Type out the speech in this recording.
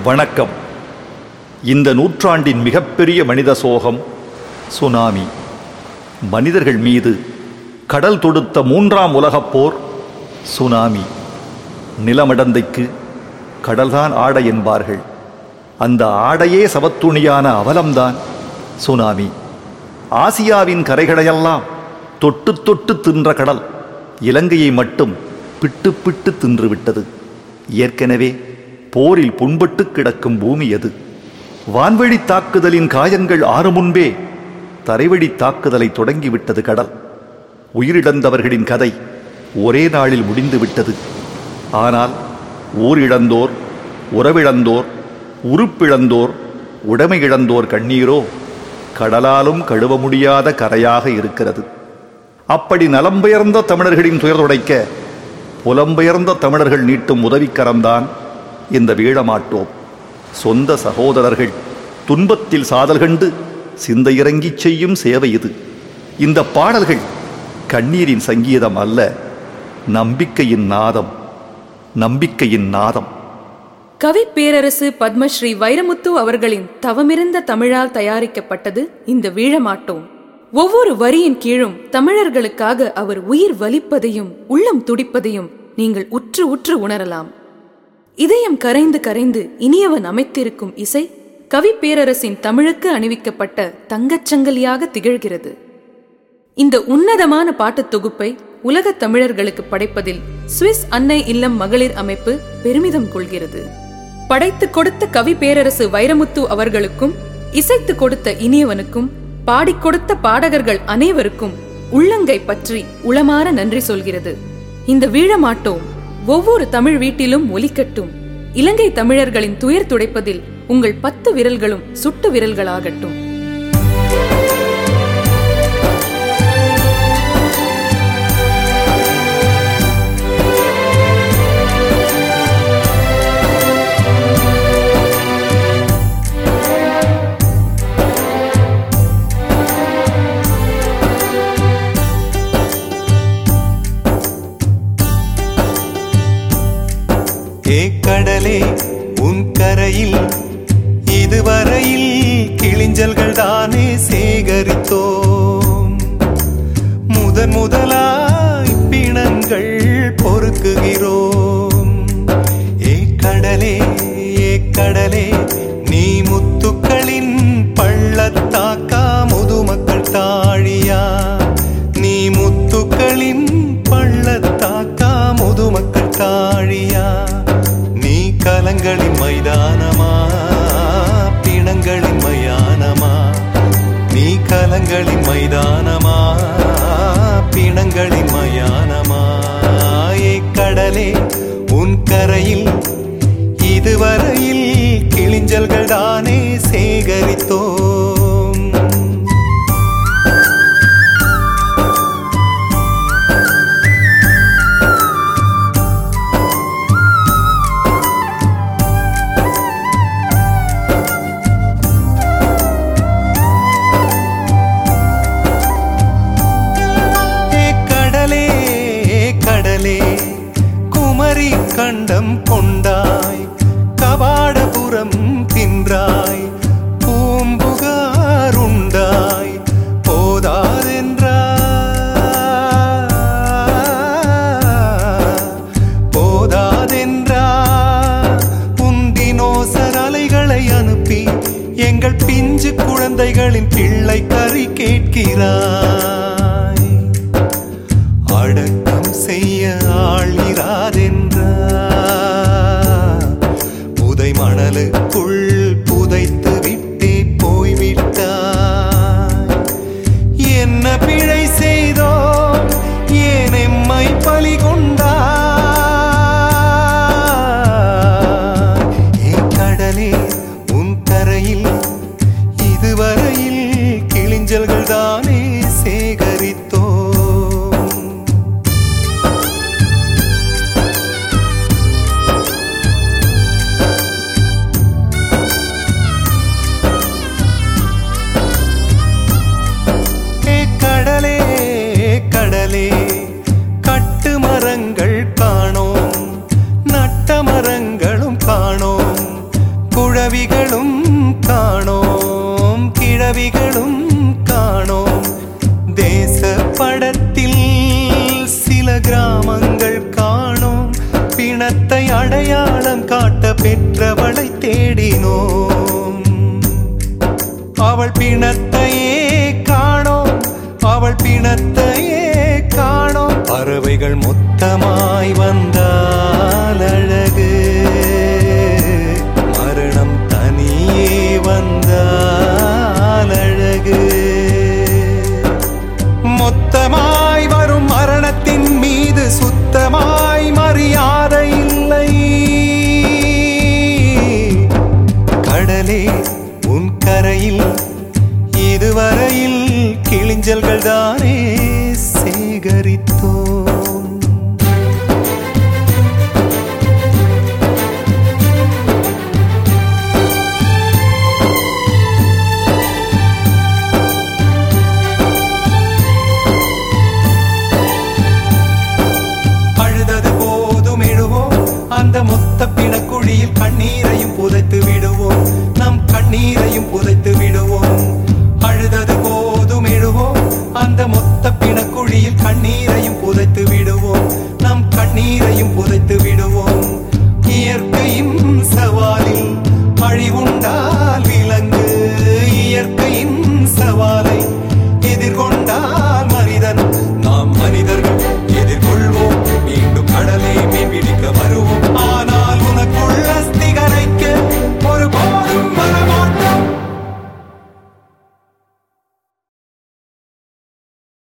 வணக்கம் இந்த நூற்றாண்டின் மிகப்பெரிய மனித சோகம் சுனாமி மனிதர்கள் மீது கடல் தொடுத்த மூன்றாம் உலகப் போர் சுனாமி நிலமடந்தைக்கு கடல்தான் ஆடை என்பார்கள் அந்த ஆடையே சவத்துணியான அவலம்தான் சுனாமி ஆசியாவின் கரைகளையெல்லாம் தொட்டு தொட்டு தின்ற கடல் இலங்கையை மட்டும் பிட்டு பிட்டு தின்றுவிட்டது ஏற்கனவே போரில் புண்பட்டு கிடக்கும் பூமி அது வான்வழி தாக்குதலின் காயங்கள் ஆறு முன்பே தரைவழி தாக்குதலை தொடங்கிவிட்டது கடல் உயிரிழந்தவர்களின் கதை ஒரே நாளில் முடிந்துவிட்டது ஆனால் ஊரிழந்தோர் உறவிழந்தோர் உறுப்பிழந்தோர் உடைமை இழந்தோர் கண்ணீரோ கடலாலும் கழுவ முடியாத கரையாக இருக்கிறது அப்படி நலம்பெயர்ந்த தமிழர்களின் துயர் துடைக்க புலம்பெயர்ந்த தமிழர்கள் நீட்டும் உதவிக்கரம்தான் இந்த வீழமாட்டோம் சொந்த சகோதரர்கள் துன்பத்தில் சாதல் கண்டு சிந்தை இறங்கிச் செய்யும் சேவை இது இந்த பாடல்கள் கண்ணீரின் சங்கீதம் அல்ல நம்பிக்கையின் நாதம் நம்பிக்கையின் நாதம் கவி பேரரசு பத்மஸ்ரீ வைரமுத்து அவர்களின் தவமிருந்த தமிழால் தயாரிக்கப்பட்டது இந்த வீழமாட்டோம் ஒவ்வொரு வரியின் கீழும் தமிழர்களுக்காக அவர் உயிர் வலிப்பதையும் உள்ளம் துடிப்பதையும் நீங்கள் உற்று உற்று உணரலாம் இதயம் கரைந்து கரைந்து இனியவன் அமைத்திருக்கும் இசை கவி பேரரசின் தமிழுக்கு அணிவிக்கப்பட்ட தங்கச் சங்கிலியாக திகழ்கிறது இந்த உன்னதமான பாட்டுத் தொகுப்பை உலகத் தமிழர்களுக்கு படைப்பதில் சுவிஸ் அன்னை இல்லம் மகளிர் அமைப்பு பெருமிதம் கொள்கிறது படைத்து கொடுத்த கவி பேரரசு வைரமுத்து அவர்களுக்கும் இசைத்து கொடுத்த இனியவனுக்கும் பாடிக் கொடுத்த பாடகர்கள் அனைவருக்கும் உள்ளங்கை பற்றி உளமாற நன்றி சொல்கிறது இந்த வீழமாட்டோம் ஒவ்வொரு தமிழ் வீட்டிலும் ஒலிக்கட்டும் இலங்கை தமிழர்களின் துயர் துடைப்பதில் உங்கள் பத்து விரல்களும் சுட்டு விரல்களாகட்டும் ஏ கடலே உன் கரையில் இதுவரையில் கிளிஞ்சல்கள் தானே சேகரித்தோம் முதன் முதலாய் பிணங்கள் பொறுக்குகிறோம் ஏ கடலே ஏ கடலே நீ முத்துக்களின் பள்ளத்தாக்கா முதுமக்கள் தாழியா நீ முத்துக்களின் பள்ளத்தாக்கா முதுமக்கள் தாழியா நீ கலங்களின் மைதானமா பிணங்களின் மயானமா நீ கலங்களின் மைதானமா பிணங்களின் மயானமா ஏ கடலே உன் கரையில் இதுவரையில் கிளிஞ்சல்கள் தானே சேகரித்தோம் ஏ கடலே ஏ கடலே குமரி கண்டம் கொண்டாய் கபாடபுரம் தின்றாய் பூம்புகாருண்டாய் போதாதென்றா போதாதென்றா உந்தினோசர் அலைகளை அனுப்பி எங்கள் பிஞ்சு குழந்தைகளின் பிள்ளை கறி கேட்கிறாய் அடக்கம் செய்ய ஆள்கிறாதென்றா புதை மணலுக்குள் புதைத்து விட்டே போய்விட்டாய் என்ன பிழை செய்தோ ஏன் எம்மை பலி கொண்டாய் ஏ கடலே உன் கரையில் இதுவரையில் கிளிஞ்சல்கள் தானே சேகரித்தோம் ஏ கடலே கடலே கட்டு மரங்கள் காணோம் நட்ட மரங்களும் காணோம் தேச படத்தில் சில கிராமங்கள் காணோம் பிணத்தை அடையாளம் காட்ட பெற்றவளை தேடினோம் அவள் பிணத்தையே காணோம் அவள் பிணத்தையே காணோம் பறவைகள் மொத்தமாய் வந்தால் அழகு மரணம் தனியே வந்தால் அழகு மொத்தமாய் வரும் மரணத்தின் மீது சுத்தமாய் மரியாதை இல்லை கடலே உன் கரையில் இதுவரையில் கிளிஞ்சல்கள் தானே சேகரித்தோம் அழுதது போதும் இடுவோம் அந்த மொத்த பிணக்குழியில் கண்ணீரையும் புதைத்து விடுவோம் நம் கண்ணீரையும் புதைத்து விடுவோம் அழுதது போதும் இடுவோம் அந்த மொத்த பிணக்குழியில் கண்ணீரையும் புதைத்து